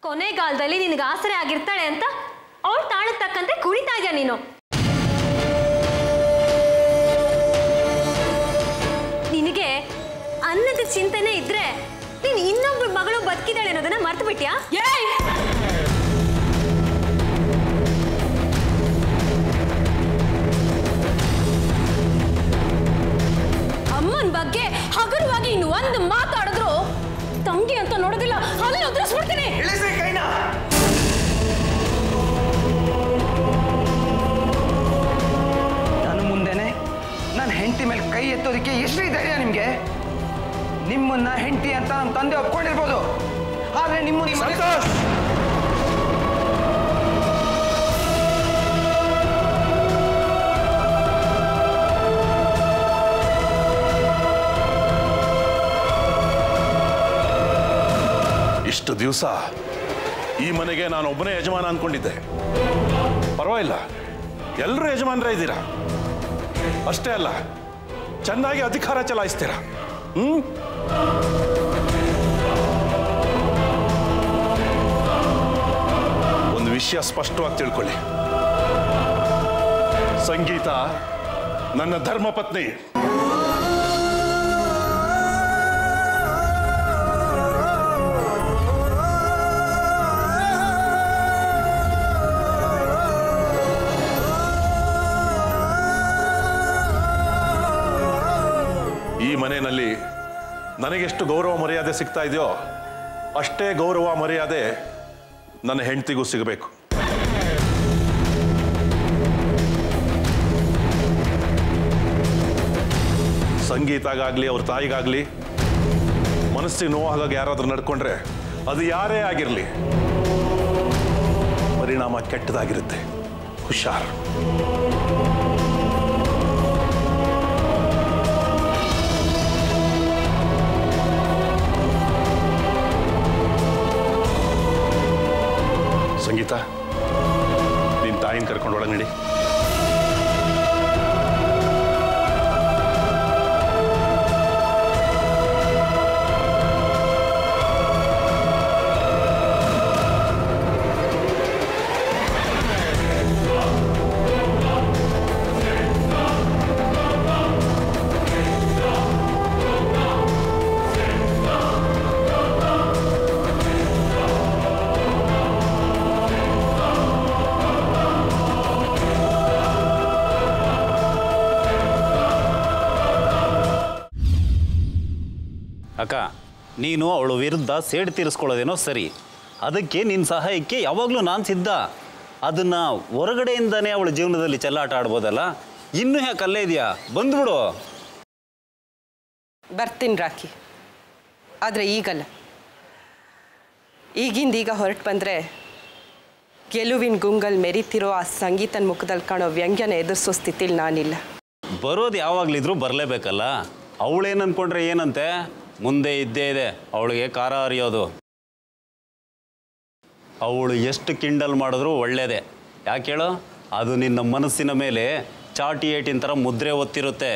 ಕೊನೆಗಾಲದಲ್ಲಿ ನಿನಗೆ ಆಸರೆ ಆಗಿರ್ತಾಳೆ ಅಂತ ಅವಳು ತಾಳಕ್ ತಕ್ಕಂತೆ ಕುಣಿತಾ ಇದೆಯಾ ನೀನು ನಿನಗೆ ಅನ್ನದ ಚಿಂತನೆ ಇದ್ರೆ ನೀನು ಇನ್ನೊಬ್ಬ ಮಗಳು ಬದುಕಿದಾಳೆ ಅನ್ನೋದನ್ನ ಮರ್ತು ಬಿಟ್ಯಾ ಅಮ್ಮನ ಬಗ್ಗೆ ಹಗುರವಾಗಿ ಇನ್ನು ಒಂದು ಮಾತಾಡಿದ್ರು ತಂಗಿ ಅಂತ ನೋಡೋದಿಲ್ಲ ಅಲ್ಲಿ ಉತ್ತರಿಸ್ಬಿಡ್ತೀನಿ ಇಳಿಸಿ ಕೈನ ನನ್ನ ಮುಂದೆನೆ ನನ್ನ ಹೆಂಡತಿ ಮೇಲೆ ಕೈ ಎತ್ತೋದಕ್ಕೆ ಎಷ್ಟು ಧೈರ್ಯ ನಿಮಗೆ ನಿಮ್ಮನ್ನ ಹೆಂಡತಿ ಅಂತ ನಮ್ಮ ತಂದೆ ಒಪ್ಕೊಂಡಿರ್ಬೋದು ಆದ್ರೆ ನಿಮ್ಮ ಸಂತೋಷ್ ಇಷ್ಟು ದಿವಸ ಈ ಮನೆಗೆ ನಾನು ಒಬ್ಬನೇ ಯಜಮಾನ ಅನ್ಕೊಂಡಿದ್ದೆ ಪರವಾಗಿಲ್ಲ ಎಲ್ಲರೂ ಯಜಮಾನರೇ ಇದ್ದೀರಾ ಅಷ್ಟೇ ಅಲ್ಲ ಚೆನ್ನಾಗಿ ಅಧಿಕಾರ ಚಲಾಯಿಸ್ತೀರಾ ಹ್ಮ್ ಒಂದು ವಿಷಯ ಸ್ಪಷ್ಟವಾಗಿ ತಿಳ್ಕೊಳ್ಳಿ ಸಂಗೀತ ನನ್ನ ಧರ್ಮಪತ್ನಿ ಈ ಮನೆಯಲ್ಲಿ ನನಗೆಷ್ಟು ಗೌರವ ಮರ್ಯಾದೆ ಸಿಗ್ತಾ ಇದೆಯೋ ಅಷ್ಟೇ ಗೌರವ ಮರ್ಯಾದೆ ನನ್ನ ಹೆಂಡತಿಗೂ ಸಿಗಬೇಕು ಸಂಗೀತಗಾಗ್ಲಿ ಅವ್ರ ತಾಯಿಗಾಗ್ಲಿ ಮನಸ್ಸಿಗೆ ನೋವಾಗ ಯಾರಾದ್ರೂ ನಡ್ಕೊಂಡ್ರೆ ಅದು ಯಾರೇ ಆಗಿರಲಿ ಪರಿಣಾಮ ಕೆಟ್ಟದಾಗಿರುತ್ತೆ ಹುಷಾರ್ ಸಂಗೀತ ನಿನ್ನ ತಾಯಿನ ಕರ್ಕೊಂಡು ಒಳಗೆ ನಡಿ ಅಕ್ಕ ನೀನು ಅವಳ ವಿರುದ್ಧ ಸೇಡು ತೀರಿಸ್ಕೊಳ್ಳೋದೇನೋ ಸರಿ ಅದಕ್ಕೆ ನಿನ್ನ ಸಹಾಯಕ್ಕೆ ಯಾವಾಗಲೂ ನಾನು ಸಿದ್ಧ ಅದನ್ನು ಹೊರಗಡೆಯಿಂದನೇ ಅವಳ ಜೀವನದಲ್ಲಿ ಚೆಲ್ಲಾಟ ಆಡ್ಬೋದಲ್ಲ ಇನ್ನೂ ಯಾಕೆ ಅಲ್ಲೇ ಇದೆಯಾ ಬಂದ್ಬಿಡು ಬರ್ತೀನಿ ರಾಖಿ ಆದರೆ ಈಗಲ್ಲ ಈಗಿಂದ ಈಗ ಹೊರಟು ಬಂದರೆ ಗೆಲುವಿನ ಗುಂಗಲ್ ಮೆರಿತಿರೋ ಆ ಸಂಗೀತನ ಮುಖದಲ್ಲಿ ಕಾಣೋ ವ್ಯಂಗ್ಯನ ಎದುರಿಸೋ ಸ್ಥಿತಿಲಿ ನಾನಿಲ್ಲ ಬರೋದು ಯಾವಾಗಲಿದ್ರೂ ಬರಲೇಬೇಕಲ್ಲ ಅವಳೇನು ಅನ್ಕೊಂಡ್ರೆ ಏನಂತೆ ಮುಂದೆ ಇದ್ದೇ ಇದೆ ಅವಳಿಗೆ ಖಾರ ಹರಿಯೋದು ಅವಳು ಎಷ್ಟು ಕಿಂಡಲ್ ಮಾಡಿದ್ರೂ ಒಳ್ಳೇದೇ ಯಾಕೆ ಹೇಳು ಅದು ನಿನ್ನ ಮನಸ್ಸಿನ ಮೇಲೆ ಚಾಟಿ ಏಟಿನ ಥರ ಮುದ್ರೆ ಒತ್ತಿರುತ್ತೆ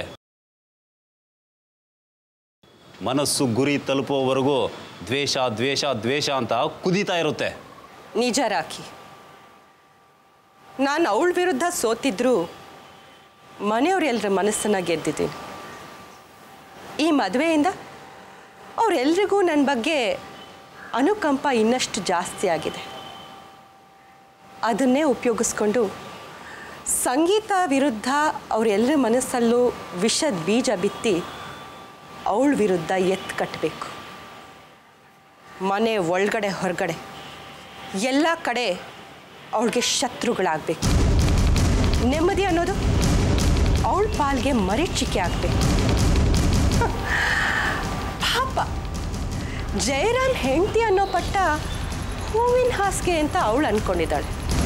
ಮನಸ್ಸು ಗುರಿ ತಲುಪುವವರೆಗೂ ದ್ವೇಷ ದ್ವೇಷ ದ್ವೇಷ ಅಂತ ಕುದೀತಾ ಇರುತ್ತೆ ನಿಜ ರಾಖಿ ನಾನು ಅವಳ ವಿರುದ್ಧ ಸೋತಿದ್ರು ಮನೆಯವ್ರೆಲ್ಲರ ಮನಸ್ಸನ್ನು ಗೆದ್ದಿದ್ದೀನಿ ಈ ಮದುವೆಯಿಂದ ಅವರೆಲ್ರಿಗೂ ನನ್ನ ಬಗ್ಗೆ ಅನುಕಂಪ ಇನ್ನಷ್ಟು ಜಾಸ್ತಿ ಆಗಿದೆ ಅದನ್ನೇ ಉಪಯೋಗಿಸ್ಕೊಂಡು ಸಂಗೀತ ವಿರುದ್ಧ ಅವರೆಲ್ಲರ ಮನಸ್ಸಲ್ಲೂ ವಿಷದ ಬೀಜ ಬಿತ್ತಿ ಅವಳ ವಿರುದ್ಧ ಎತ್ತು ಕಟ್ಟಬೇಕು ಮನೆ ಒಳಗಡೆ ಹೊರಗಡೆ ಎಲ್ಲ ಕಡೆ ಅವಳಿಗೆ ಶತ್ರುಗಳಾಗಬೇಕು ನೆಮ್ಮದಿ ಅನ್ನೋದು ಅವಳ ಪಾಲ್ಗೆ ಮರೀಚಿಕೆ ಆಗಬೇಕು ಪಾಪ ಜಯರಾಮ್ ಹೆಂಡತಿ ಅನ್ನೋ ಪಟ್ಟ ಹೂವಿನ ಹಾಸಿಗೆ ಅಂತ ಅವಳು ಅಂದ್ಕೊಂಡಿದ್ದಾಳೆ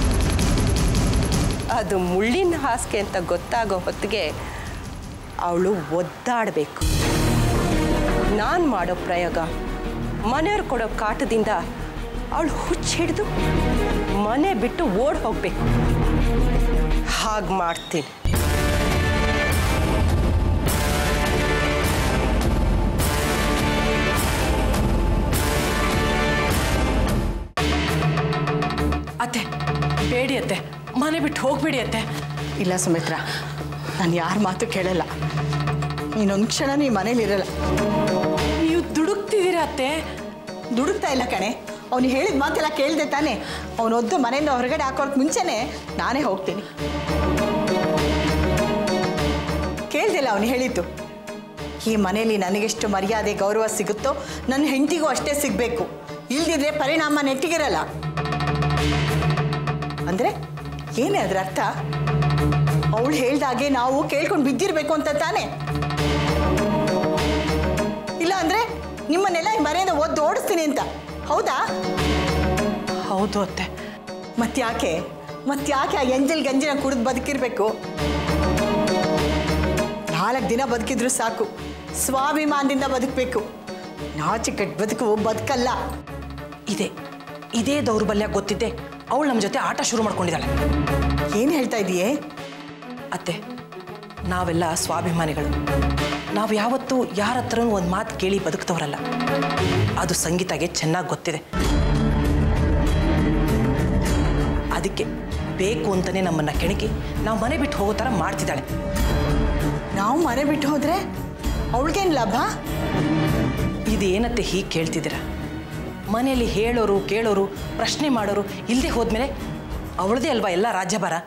ಅದು ಮುಳ್ಳಿನ ಹಾಸಿಗೆ ಅಂತ ಗೊತ್ತಾಗೋ ಹೊತ್ತಿಗೆ ಅವಳು ಒದ್ದಾಡಬೇಕು ನಾನು ಮಾಡೋ ಪ್ರಯೋಗ ಮನೆಯವ್ರು ಕೊಡೋ ಕಾಟದಿಂದ ಅವಳು ಹುಚ್ಚ ಹಿಡಿದು ಮನೆ ಬಿಟ್ಟು ಓಡ್ ಹೋಗ್ಬೇಕು ಹಾಗೆ ಮಾಡ್ತೀನಿ ಅತ್ತೆ ಬೇಡಿ ಅತ್ತೆ ಮನೆ ಬಿಟ್ಟು ಹೋಗ್ಬೇಡಿ ಅತ್ತೆ ಇಲ್ಲ ಸುಮಿತ್ರ ನಾನು ಯಾರ ಮಾತು ಕೇಳಲ್ಲ ಇನ್ನೊಂದು ಕ್ಷಣ ನೀ ಮನೇಲಿರಲ್ಲ ನೀವು ದುಡುಕ್ತಿದ್ದೀರಾ ಅತ್ತೆ ದುಡುಕ್ತಾ ಇಲ್ಲ ಕಣೆ ಅವ್ನು ಹೇಳಿದ ಮಾತೆಲ್ಲ ಕೇಳಿದೆ ತಾನೆ ಅವನು ಒದ್ದು ಮನೆಯಿಂದ ಹೊರಗಡೆ ಹಾಕೋಕ್ ಮುಂಚೆನೆ ನಾನೇ ಹೋಗ್ತೀನಿ ಕೇಳ್ದಿಲ್ಲ ಅವನು ಹೇಳಿದ್ದು ಈ ಮನೆಯಲ್ಲಿ ನನಗೆಷ್ಟು ಮರ್ಯಾದೆ ಗೌರವ ಸಿಗುತ್ತೋ ನನ್ನ ಹೆಂಡತಿಗೂ ಅಷ್ಟೇ ಸಿಗಬೇಕು ಇಲ್ದಿದ್ರೆ ಪರಿಣಾಮ ನೆಟ್ಟಿಗಿರಲ್ಲ ಅಂದರೆ ಏನೇ ಅದರ ಅರ್ಥ ಅವಳು ಹೇಳ್ದಾಗೆ ನಾವು ಕೇಳ್ಕೊಂಡು ಬಿದ್ದಿರ್ಬೇಕು ಅಂತ ತಾನೆ ಇಲ್ಲ ಅಂದ್ರೆ ನಿಮ್ಮನ್ನೆಲ್ಲ ಈ ಮನೆಯಿಂದ ಒದ್ದು ಓಡಿಸ್ತೀನಿ ಅಂತ ಹೌದಾ ಹೌದು ಅತ್ತೆ ಮತ್ಯಾಕೆ ಮತ್ಯಾಕೆ ಆ ಎಂಜಲ್ ಗಂಜಿನ ಕುಡಿದು ಬದುಕಿರ್ಬೇಕು ನಾಲ್ಕು ದಿನ ಬದುಕಿದ್ರು ಸಾಕು ಸ್ವಾಭಿಮಾನದಿಂದ ಬದುಕಬೇಕು ನಾಚಿಕಟ್ ಬದುಕು ಬದುಕಲ್ಲ ಇದೆ ಇದೇ ದೌರ್ಬಲ್ಯ ಗೊತ್ತಿದ್ದೆ ಅವಳು ನಮ್ಮ ಜೊತೆ ಆಟ ಶುರು ಮಾಡ್ಕೊಂಡಿದ್ದಾಳೆ ಏನು ಹೇಳ್ತಾ ಇದೀಯೇ ಅತ್ತೆ ನಾವೆಲ್ಲ ಸ್ವಾಭಿಮಾನಿಗಳು ನಾವು ಯಾವತ್ತೂ ಯಾರ ಹತ್ರನೂ ಒಂದು ಮಾತು ಕೇಳಿ ಬದುಕ್ತವ್ರಲ್ಲ ಅದು ಸಂಗೀತಗೆ ಚೆನ್ನಾಗಿ ಗೊತ್ತಿದೆ ಅದಕ್ಕೆ ಬೇಕು ಅಂತಲೇ ನಮ್ಮನ್ನು ಕೆಣಕಿ ನಾವು ಮನೆ ಬಿಟ್ಟು ಹೋಗೋ ಥರ ಮಾಡ್ತಿದ್ದಾಳೆ ನಾವು ಮನೆ ಬಿಟ್ಟು ಹೋದ್ರೆ ಅವಳಿಗೇನು ಲಾಭ ಇದೇನತ್ತೆ ಹೀಗೆ ಕೇಳ್ತಿದ್ದೀರ ಮನೆಯಲ್ಲಿ ಹೇಳೋರು ಕೇಳೋರು ಪ್ರಶ್ನೆ ಮಾಡೋರು ಇಲ್ಲದೆ ಹೋದ್ಮೇಲೆ ಅವಳದೇ ಅಲ್ವಾ ಎಲ್ಲ ರಾಜ್ಯಭಾರ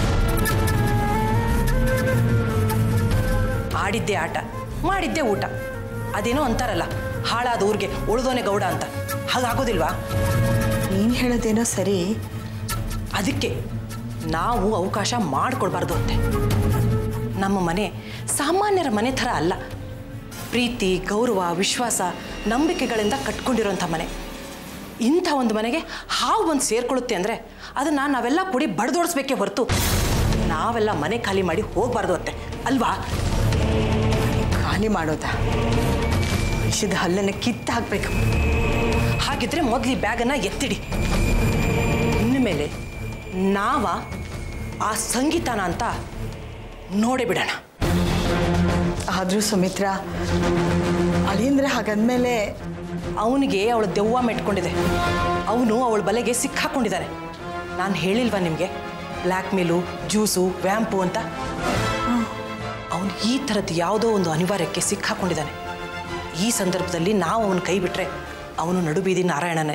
ಆಡಿದ್ದೆ ಆಟ ಮಾಡಿದ್ದೆ ಊಟ ಅದೇನೋ ಅಂತಾರಲ್ಲ ಹಾಳಾದ ಊರಿಗೆ ಉಳಿದೋನೆ ಗೌಡ ಅಂತ ಹಾಗಾಗೋದಿಲ್ವಾ ನೀನು ಹೇಳೋದೇನೋ ಸರಿ ಅದಕ್ಕೆ ನಾವು ಅವಕಾಶ ಮಾಡಿಕೊಡ್ಬಾರ್ದು ಅಂತೆ ನಮ್ಮ ಮನೆ ಸಾಮಾನ್ಯರ ಮನೆ ಥರ ಅಲ್ಲ ಪ್ರೀತಿ ಗೌರವ ವಿಶ್ವಾಸ ನಂಬಿಕೆಗಳಿಂದ ಕಟ್ಕೊಂಡಿರೋಂಥ ಮನೆ ಇಂಥ ಒಂದು ಮನೆಗೆ ಹಾವು ಬಂದು ಸೇರ್ಕೊಳ್ಳುತ್ತೆ ಅಂದರೆ ಅದನ್ನು ನಾವೆಲ್ಲ ಕೂಡಿ ಬಡ್ದೋಡಿಸ್ಬೇಕೇ ಹೊರತು ನಾವೆಲ್ಲ ಮನೆ ಖಾಲಿ ಮಾಡಿ ಹೋಗಬಾರ್ದು ಅಂತೆ ಅಲ್ವಾ ಖಾಲಿ ಮಾಡೋದ ವಿಷದ ಹಲ್ಲನ್ನು ಕಿತ್ತು ಹಾಕ್ಬೇಕು ಹಾಗಿದ್ರೆ ಮೊದಲು ಈ ಬ್ಯಾಗನ್ನು ಎತ್ತಿಡಿ ಇನ್ನು ಮೇಲೆ ನಾವ ಆ ಸಂಗೀತನ ಅಂತ ನೋಡೇ ಬಿಡೋಣ ಆದರೂ ಸುಮಿತ್ರ ಅಳಿಯಂದ್ರೆ ಹಾಗಂದ್ಮೇಲೆ ಅವನಿಗೆ ಅವಳು ದೆವ್ವ ಮೆಟ್ಕೊಂಡಿದೆ ಅವನು ಅವಳ ಬಲೆಗೆ ಸಿಕ್ಕಾಕೊಂಡಿದ್ದಾನೆ ನಾನು ಹೇಳಿಲ್ವಾ ನಿಮಗೆ ಬ್ಲ್ಯಾಕ್ ಮೇಲು ಜ್ಯೂಸು ವ್ಯಾಂಪು ಅಂತ ಅವನು ಈ ಥರದ್ದು ಯಾವುದೋ ಒಂದು ಅನಿವಾರ್ಯಕ್ಕೆ ಸಿಕ್ಕಾಕೊಂಡಿದ್ದಾನೆ ಈ ಸಂದರ್ಭದಲ್ಲಿ ನಾವು ಅವನ ಕೈ ಬಿಟ್ಟರೆ ಅವನು ನಡುಬೀದಿ ನಾರಾಯಣನೇ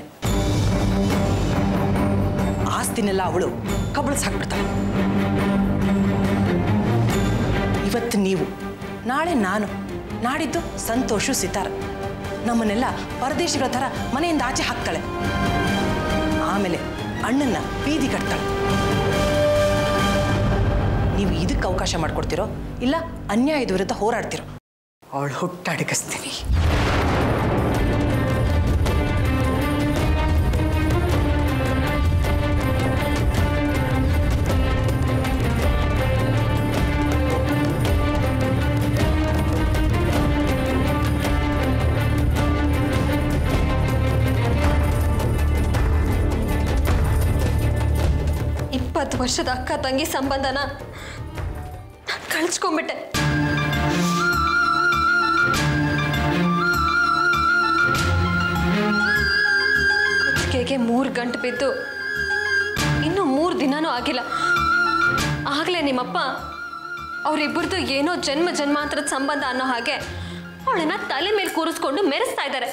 ಆಸ್ತಿನೆಲ್ಲ ಅವಳು ಕಬಳಿಸ್ ಹಾಕ್ಬಿಡ್ತಾಳೆ ಇವತ್ತು ನೀವು ನಾಳೆ ನಾನು ನಾಡಿದ್ದು ಸಂತೋಷು ಸಿತಾರ ನಮ್ಮನ್ನೆಲ್ಲ ಪರದೇಶಿಗಳ ಥರ ಮನೆಯಿಂದ ಆಚೆ ಹಾಕ್ತಾಳೆ ಆಮೇಲೆ ಅಣ್ಣನ್ನ ಬೀದಿ ಕಟ್ತಾಳೆ ನೀವು ಇದಕ್ಕೆ ಅವಕಾಶ ಮಾಡಿಕೊಡ್ತೀರೋ ಇಲ್ಲ ಅನ್ಯಾಯದ ವಿರುದ್ಧ ಹೋರಾಡ್ತಿರೋ ಅವಳು ಹುಟ್ಟಡಗಿಸ್ತೀನಿ ಇಪ್ಪತ್ತು ವರ್ಷದ ಅಕ್ಕ ತಂಗಿ ಸಂಬಂಧನ ನಾನ್ ಕಳ್ಸ್ಕೊಂಡ್ಬಿಟ್ಟೆ ಕುತ್ತಿಗೆಗೆ ಮೂರು ಗಂಟು ಬಿದ್ದು ಇನ್ನೂ ಮೂರು ದಿನನೂ ಆಗಿಲ್ಲ ಆಗಲೇ ನಿಮ್ಮಪ್ಪ ಅವರಿಬ್ಬರದು ಏನೋ ಜನ್ಮ ಜನ್ಮಾಂತರದ ಸಂಬಂಧ ಅನ್ನೋ ಹಾಗೆ ಅವಳನ್ನ ತಲೆ ಮೇಲೆ ಕೂರಿಸ್ಕೊಂಡು ಮೆರೆಸ್ತಾ ಇದ್ದಾರೆ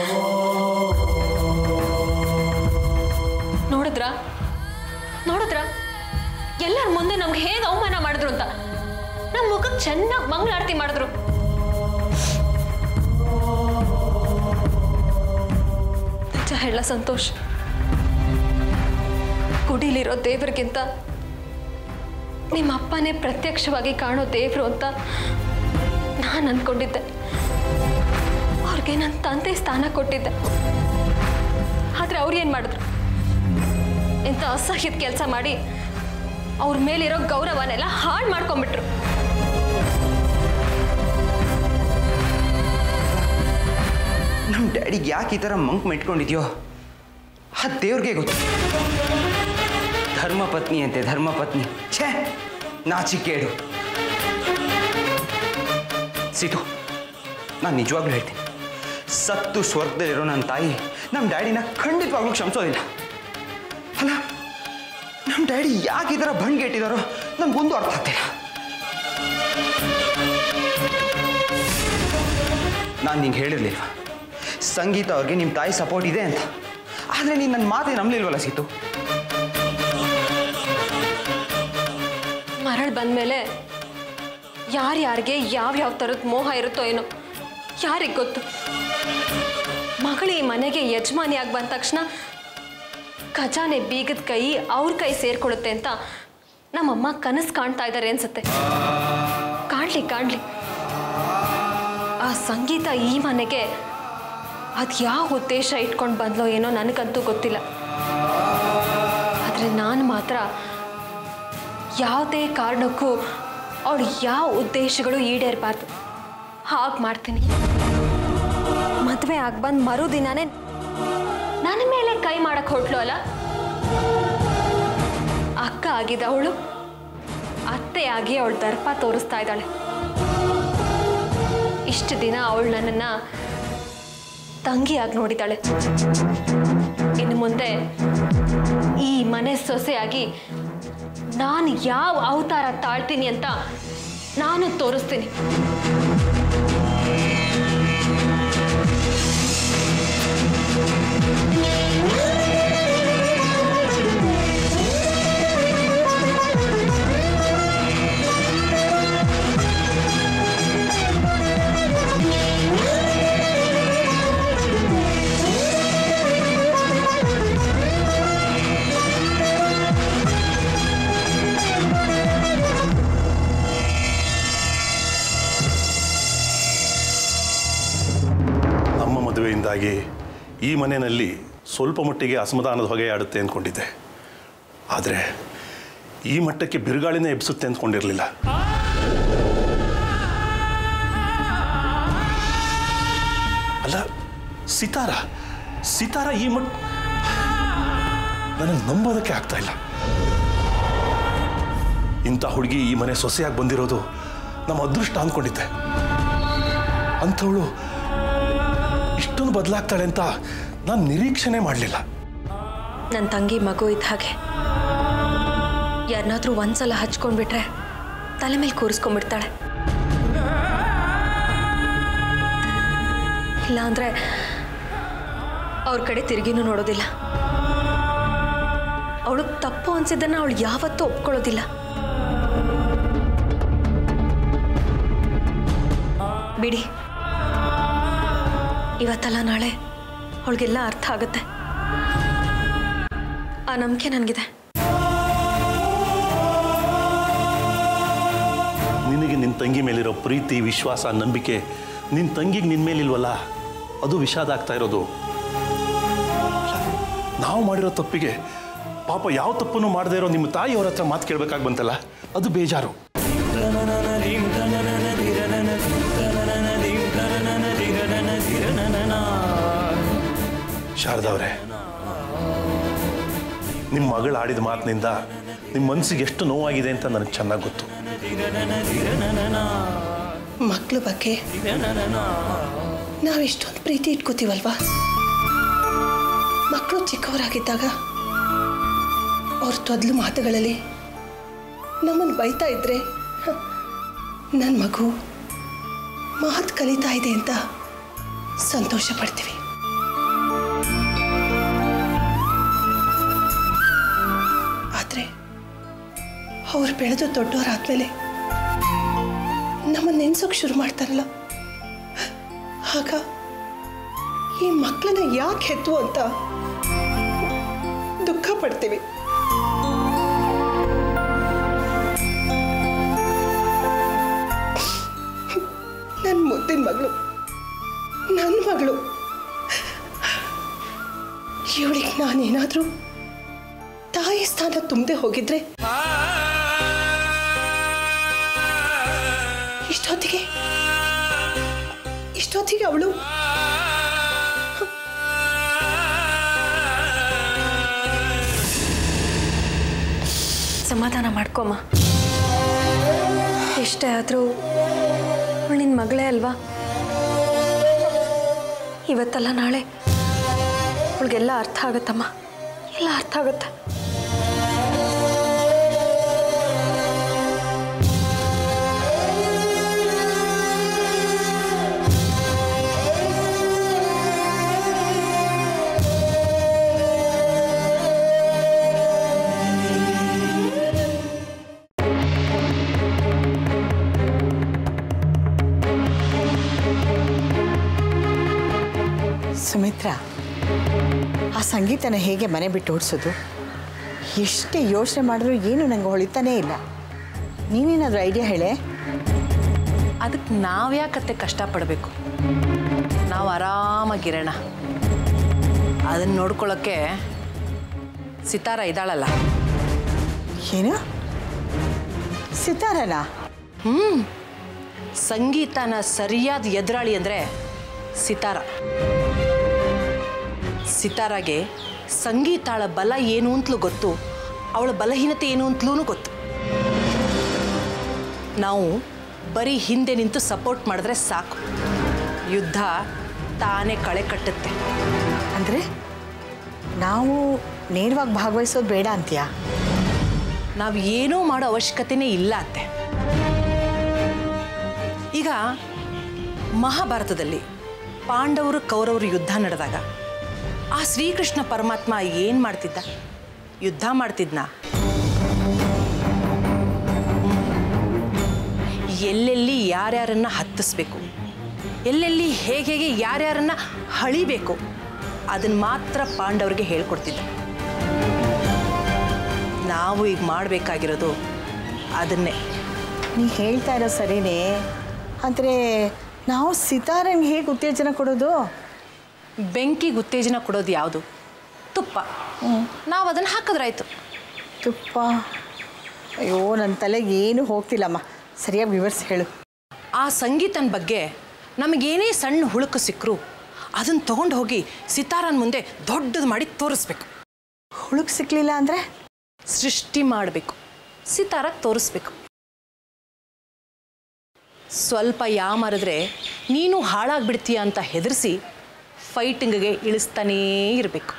ನೋಡಿದ್ರ ನೋಡಿದ್ರ ಎಲ್ಲರ ಮುಂದೆ ನಮ್ಗೆ ಹೇಗೆ ಅವಮಾನ ಮಾಡಿದ್ರು ಅಂತ ನಮ್ಮ ಮುಖಕ್ಕೆ ಚೆನ್ನಾಗಿ ಮಂಗಳಾರತಿ ಮಾಡಿದ್ರು ನಿಜ ಹೇಳ ಸಂತೋಷ್ ಗುಡಿಲಿರೋ ದೇವ್ರಿಗಿಂತ ನಿಮ್ಮ ಅಪ್ಪನೇ ಪ್ರತ್ಯಕ್ಷವಾಗಿ ಕಾಣೋ ದೇವ್ರು ಅಂತ ನಾನು ಅನ್ಕೊಂಡಿದ್ದೆ ಅವ್ರಿಗೆ ನನ್ನ ತಂದೆ ಸ್ಥಾನ ಕೊಟ್ಟಿದ್ದೆ ಆದ್ರೆ ಅವ್ರು ಏನು ಮಾಡಿದ್ರು ಇಂಥ ಅಸಹ್ಯದ ಕೆಲಸ ಮಾಡಿ ಅವ್ರ ಮೇಲಿರೋ ಗೌರವನೆಲ್ಲ ಹಾಳು ಮಾಡ್ಕೊಂಡ್ಬಿಟ್ರು ನಮ್ಮ ಡ್ಯಾಡಿಗೆ ಯಾಕೆ ಈ ಥರ ಮಂಕ್ ಮೆಟ್ಕೊಂಡಿದ್ಯೋ ಆ ದೇವ್ರಿಗೆ ಗೊತ್ತು ಧರ್ಮಪತ್ನಿ ಅಂತೆ ಧರ್ಮಪತ್ನಿ ಛೇ ನಾಚಿಕೇಡು ಸೀತು ನಾನು ನಿಜವಾಗ್ಲೂ ಹೇಳ್ತೀನಿ ಸತ್ತು ಸ್ವರ್ಗದಲ್ಲಿರೋ ನನ್ನ ತಾಯಿ ನಮ್ಮ ಡ್ಯಾಡಿನ ಖಂಡಿತವಾಗ್ಲೂ ಕ್ಷಮಿಸೋದಿಲ್ಲ ಅಲ್ಲ ನಮ್ಮ ಡ್ಯಾಡಿ ಯಾಕೆ ಈ ಥರ ಬಂಡ್ಗೆಟ್ಟಿದಾರೋ ನನಗೊಂದು ಅರ್ಥ ಆಗ್ತಿಲ್ಲ ನಾನು ನಿಂಗೆ ಹೇಳಿರ್ಲಿಲ್ಲ ಸಂಗೀತ ಅವ್ರಿಗೆ ನಿಮ್ಮ ತಾಯಿ ಸಪೋರ್ಟ್ ಇದೆ ಅಂತ ಆದರೆ ನೀನು ನನ್ನ ಮಾತೇ ನಂಬಲಿಲ್ವಲ್ಲ ಸೀತು ಮರಳು ಬಂದಮೇಲೆ ಯಾರ್ಯಾರಿಗೆ ಯಾವ್ಯಾವ ಥರದ ಮೋಹ ಇರುತ್ತೋ ಏನೋ ಯಾರಿಗೆ ಗೊತ್ತು ಮಗಳು ಈ ಮನೆಗೆ ಯಜಮಾನಿಯಾಗಿ ಬಂದ ತಕ್ಷಣ ಖಜಾನೆ ಬೀಗದ ಕೈ ಅವ್ರ ಕೈ ಸೇರ್ಕೊಳ್ಳುತ್ತೆ ಅಂತ ನಮ್ಮಮ್ಮ ಕನಸು ಕಾಣ್ತಾ ಇದ್ದಾರೆ ಅನ್ಸುತ್ತೆ ಕಾಣ್ಲಿ ಕಾಣ್ಲಿ ಆ ಸಂಗೀತ ಈ ಮನೆಗೆ ಅದು ಯಾವ ಉದ್ದೇಶ ಇಟ್ಕೊಂಡು ಬಂದ್ಲೋ ಏನೋ ನನಗಂತೂ ಗೊತ್ತಿಲ್ಲ ಆದರೆ ನಾನು ಮಾತ್ರ ಯಾವುದೇ ಕಾರಣಕ್ಕೂ ಅವಳು ಯಾವ ಉದ್ದೇಶಗಳು ಈಡೇರಬಾರ್ದು ಹಾಗೆ ಮಾಡ್ತೀನಿ ಮದುವೆ ಆಗಿ ಬಂದು ಮರುದಿನಾನೇ ನನ್ನ ಮೇಲೆ ಕೈ ಮಾಡಕ್ಕೆ ಹೊಟ್ಲು ಅಲ್ಲ ಅಕ್ಕ ಆಗಿದ್ದ ಅವಳು ಅತ್ತೆ ಆಗಿ ಅವಳು ದರ್ಪ ತೋರಿಸ್ತಾ ಇದ್ದಾಳೆ ಇಷ್ಟು ದಿನ ಅವಳು ನನ್ನನ್ನು ತಂಗಿಯಾಗಿ ನೋಡಿದ್ದಾಳೆ ಇನ್ನು ಮುಂದೆ ಈ ಮನೆ ಸೊಸೆಯಾಗಿ ನಾನು ಯಾವ ಅವತಾರ ತಾಳ್ತೀನಿ ಅಂತ ನಾನು ತೋರಿಸ್ತೀನಿ ನಮ್ಮ ಮದುವೆಯಿಂದಾಗಿ ಈ ಮನೆಯಲ್ಲಿ ಸ್ವಲ್ಪ ಮಟ್ಟಿಗೆ ಅಸಮಾಧಾನದ ಹೊಗೆ ಆಡುತ್ತೆ ಅಂದ್ಕೊಂಡಿದ್ದೆ ಆದರೆ ಈ ಮಟ್ಟಕ್ಕೆ ಬಿರುಗಾಳಿನೇ ಎಬ್ಸುತ್ತೆ ಅಂದ್ಕೊಂಡಿರಲಿಲ್ಲ ಅಲ್ಲ ಸಿತಾರ ಸಿತಾರ ಈ ಮಟ್ ನನಗೆ ನಂಬೋದಕ್ಕೆ ಆಗ್ತಾ ಇಲ್ಲ ಇಂಥ ಹುಡುಗಿ ಈ ಮನೆ ಸೊಸೆಯಾಗಿ ಬಂದಿರೋದು ನಮ್ಮ ಅದೃಷ್ಟ ಅಂದ್ಕೊಂಡಿದ್ದೆ ಅಂಥವಳು ಇಷ್ಟೊಂದು ಬದಲಾಗ್ತಾಳೆ ಅಂತ ನಾನು ನಿರೀಕ್ಷಣೆ ಮಾಡಲಿಲ್ಲ ನನ್ನ ತಂಗಿ ಮಗು ಇದ್ದ ಹಾಗೆ ಯಾರನ್ನಾದ್ರೂ ಒಂದ್ಸಲ ಹಚ್ಕೊಂಡ್ಬಿಟ್ರೆ ತಲೆ ಮೇಲೆ ಕೂರಿಸ್ಕೊಂಡ್ಬಿಡ್ತಾಳೆ ಇಲ್ಲ ಅಂದ್ರೆ ಅವ್ರ ಕಡೆ ತಿರುಗಿನೂ ನೋಡೋದಿಲ್ಲ ಅವಳು ತಪ್ಪು ಅನ್ಸಿದ್ದನ್ನ ಅವಳು ಯಾವತ್ತೂ ಒಪ್ಕೊಳ್ಳೋದಿಲ್ಲ ಬಿಡಿ ಇವತ್ತಲ್ಲ ನಾಳೆ ಅವಳಿಗೆಲ್ಲ ಅರ್ಥ ಆಗುತ್ತೆ ಆ ನಂಬಿಕೆ ನನಗಿದೆ ನಿನಗೆ ನಿನ್ನ ತಂಗಿ ಮೇಲಿರೋ ಪ್ರೀತಿ ವಿಶ್ವಾಸ ನಂಬಿಕೆ ನಿನ್ನ ತಂಗಿಗೆ ನಿನ್ನ ಮೇಲಿಲ್ವಲ್ಲ ಅದು ವಿಷಾದ ಆಗ್ತಾ ಇರೋದು ನಾವು ಮಾಡಿರೋ ತಪ್ಪಿಗೆ ಪಾಪ ಯಾವ ತಪ್ಪನ್ನು ಮಾಡದೇ ಇರೋ ನಿಮ್ಮ ತಾಯಿಯವ್ರ ಹತ್ರ ಮಾತು ಕೇಳಬೇಕಾಗಿ ಬಂತಲ್ಲ ಅದು ಬೇಜಾರು ಶಾರದವ್ರೆ ನಿಮ್ಮ ಮಗಳು ಆಡಿದ ಮಾತಿನಿಂದ ನಿಮ್ಮ ಮನಸ್ಸಿಗೆ ಎಷ್ಟು ನೋವಾಗಿದೆ ಅಂತ ನನಗೆ ಚೆನ್ನಾಗಿ ಗೊತ್ತು ಮಕ್ಕಳ ಬಗ್ಗೆ ನಾವು ಇಷ್ಟೊಂದು ಪ್ರೀತಿ ಇಟ್ಕೋತೀವಲ್ವಾ ಮಕ್ಕಳು ಚಿಕ್ಕವರಾಗಿದ್ದಾಗ ಅವ್ರ ತೊದಲು ಮಾತುಗಳಲ್ಲಿ ನಮ್ಮನ್ನು ಬೈತಾ ಇದ್ರೆ ನನ್ನ ಮಗು ಮಾತು ಕಲಿತಾ ಇದೆ ಅಂತ ಸಂತೋಷ ಪಡ್ತೀವಿ ಆದರೆ ಅವ್ರು ಬೆಳೆದು ದೊಡ್ಡವರಾದ್ಮೇಲೆ ನಮ್ಮನ್ನು ನೆನ್ಸೋಕೆ ಶುರು ಮಾಡ್ತಾರಲ್ಲ ಆಗ ಈ ಮಕ್ಕಳನ್ನ ಯಾಕೆ ಹೆತ್ತು ಅಂತ ದುಃಖ ಪಡ್ತೀವಿ ನನ್ನ ಮುದ್ದಿನ ಮಗಳು ನನ್ನ ಮಗಳು ಇವಳಿಗೆ ನಾನೇನಾದರೂ ತಾಯಿ ಸ್ಥಾನ ತುಂಬದೆ ಹೋಗಿದ್ರೆ ಇಷ್ಟೊತ್ತಿಗೆ ಇಷ್ಟೊತ್ತಿಗೆ ಅವಳು ಸಮಾಧಾನ ಮಾಡ್ಕೊಮ್ಮ ಎಷ್ಟೇ ಆದರೂ ಅವಳು ನಿನ್ನ ಮಗಳೇ ಅಲ್ವಾ ಇವತ್ತಲ್ಲ ನಾಳೆ ಅವಳಿಗೆಲ್ಲ ಅರ್ಥ ಆಗುತ್ತಮ್ಮ ಎಲ್ಲ ಅರ್ಥ ಆಗುತ್ತೆ ಚಿತ್ರ ಆ ಸಂಗೀತನ ಹೇಗೆ ಮನೆ ಬಿಟ್ಟು ಓಡಿಸೋದು ಎಷ್ಟೇ ಯೋಚನೆ ಮಾಡಿದ್ರು ಏನು ನಂಗೆ ಹೊಳಿತಾನೇ ಇಲ್ಲ ನೀನೇನಾದರೂ ಐಡಿಯಾ ಹೇಳೆ ಅದಕ್ಕೆ ನಾವ್ಯಾಕತ್ತೆ ಕಷ್ಟಪಡಬೇಕು ನಾವು ಆರಾಮಾಗಿರೋಣ ಅದನ್ನು ನೋಡ್ಕೊಳ್ಳೋಕ್ಕೆ ಸಿತಾರ ಇದ್ದಾಳಲ್ಲ ಏನು ಸಿತಾರನಾ ಸಂಗೀತನ ಸರಿಯಾದ ಎದುರಾಳಿ ಅಂದರೆ ಸಿತಾರ ಸಿತಾರಾಗೆ ಸಂಗೀತಾಳ ಬಲ ಏನು ಅಂತಲೂ ಗೊತ್ತು ಅವಳ ಬಲಹೀನತೆ ಏನು ಅಂತಲೂ ಗೊತ್ತು ನಾವು ಬರೀ ಹಿಂದೆ ನಿಂತು ಸಪೋರ್ಟ್ ಮಾಡಿದ್ರೆ ಸಾಕು ಯುದ್ಧ ತಾನೇ ಕಳೆ ಕಟ್ಟುತ್ತೆ ಅಂದರೆ ನಾವು ನೇರವಾಗಿ ಭಾಗವಹಿಸೋದು ಬೇಡ ಅಂತೀಯಾ ನಾವು ಏನೂ ಮಾಡೋ ಅವಶ್ಯಕತೆನೇ ಇಲ್ಲ ಅತ್ತೆ ಈಗ ಮಹಾಭಾರತದಲ್ಲಿ ಪಾಂಡವರು ಕೌರವರು ಯುದ್ಧ ನಡೆದಾಗ ಆ ಶ್ರೀಕೃಷ್ಣ ಪರಮಾತ್ಮ ಏನು ಮಾಡ್ತಿದ್ದ ಯುದ್ಧ ಮಾಡ್ತಿದ್ನ ಎಲ್ಲೆಲ್ಲಿ ಯಾರ್ಯಾರನ್ನ ಹತ್ತಿಸ್ಬೇಕು ಎಲ್ಲೆಲ್ಲಿ ಹೇಗೆ ಹೇಗೆ ಯಾರ್ಯಾರನ್ನ ಹಳಿಬೇಕು ಅದನ್ನು ಮಾತ್ರ ಪಾಂಡವರಿಗೆ ಹೇಳ್ಕೊಡ್ತಿದ್ದ ನಾವು ಈಗ ಮಾಡಬೇಕಾಗಿರೋದು ಅದನ್ನೇ ನೀ ಹೇಳ್ತಾ ಇರೋ ಸರಿನೇ ಅಂದರೆ ನಾವು ಸಿತಾರಂಗೆ ಹೇಗೆ ಉತ್ತೇಜನ ಕೊಡೋದು ಬೆಂಕಿಗೆ ಉತ್ತೇಜನ ಕೊಡೋದು ಯಾವುದು ತುಪ್ಪ ನಾವು ಅದನ್ನು ಹಾಕಿದ್ರಾಯ್ತು ತುಪ್ಪ ಅಯ್ಯೋ ನನ್ನ ತಲೆಗೆ ಏನು ಹೋಗ್ತಿಲ್ಲಮ್ಮ ಸರಿಯಾಗಿ ವಿವರಿಸಿ ಹೇಳು ಆ ಸಂಗೀತನ ಬಗ್ಗೆ ನಮಗೇನೇ ಸಣ್ಣ ಹುಳುಕು ಸಿಕ್ಕರು ಅದನ್ನು ತೊಗೊಂಡು ಹೋಗಿ ಸಿತಾರನ ಮುಂದೆ ದೊಡ್ಡದು ಮಾಡಿ ತೋರಿಸ್ಬೇಕು ಹುಳುಕ್ ಸಿಕ್ಕಲಿಲ್ಲ ಅಂದರೆ ಸೃಷ್ಟಿ ಮಾಡಬೇಕು ಸಿತಾರಕ್ಕೆ ತೋರಿಸ್ಬೇಕು ಸ್ವಲ್ಪ ಯಾಮರಿದ್ರೆ ನೀನು ಹಾಳಾಗ್ಬಿಡ್ತೀಯ ಅಂತ ಹೆದರಿಸಿ ಫೈಟಿಂಗ್ಗೆ ಇಳಿಸ್ತಾನೇ ಇರಬೇಕು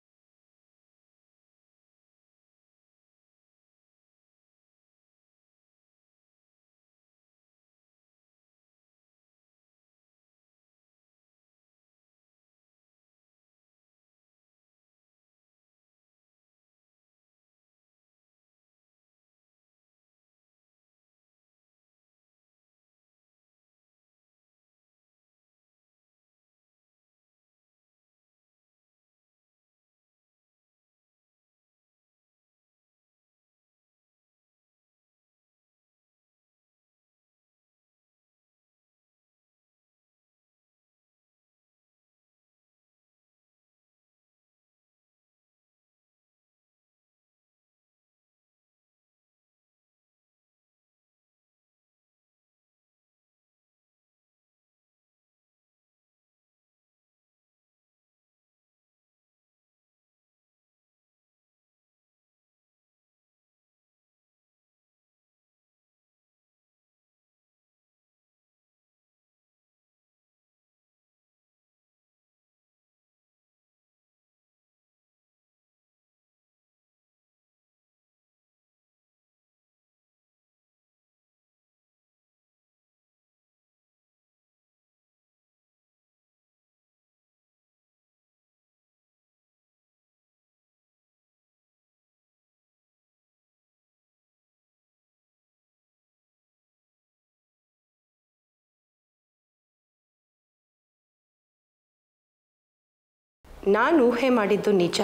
ನಾನು ಊಹೆ ಮಾಡಿದ್ದು ನಿಜ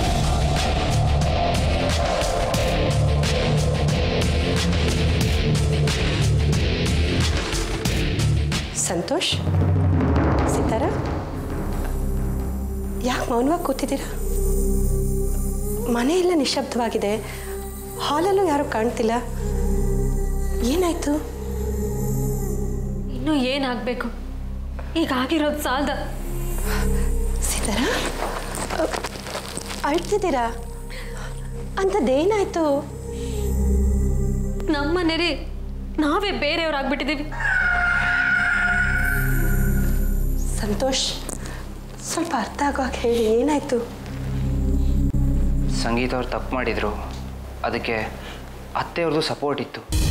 ಸಂತೋಷ್ ಸಿತಾರ ಯಾಕೆ ಮೌನವಾಗಿ ಕೂತಿದ್ದೀರಾ ಮನೆಯೆಲ್ಲ ನಿಶಬ್ದವಾಗಿದೆ ಹಾಲಲ್ಲೂ ಯಾರೂ ಕಾಣ್ತಿಲ್ಲ ಏನಾಯ್ತು ಇನ್ನೂ ಏನಾಗಬೇಕು ಈಗ ಆಗಿರೋದು ಸಾಲದ ಸಿತಾರ ಅಳ್ತಿದ್ದೀರಾ ಅಂಥದ್ದೇನಾಯ್ತು ನಮ್ಮನೆ ನಾವೇ ಬೇರೆಯವ್ರಾಗ್ಬಿಟ್ಟಿದ್ದೀವಿ ಸಂತೋಷ್ ಸ್ವಲ್ಪ ಅರ್ಥ ಆಗೋ ಹಾಗೆ ಹೇಳಿ ಏನಾಯ್ತು ಸಂಗೀತ ಅವ್ರು ತಪ್ಪು ಮಾಡಿದರು ಅದಕ್ಕೆ ಅತ್ತೆಯವ್ರದ್ದು ಸಪೋರ್ಟ್ ಇತ್ತು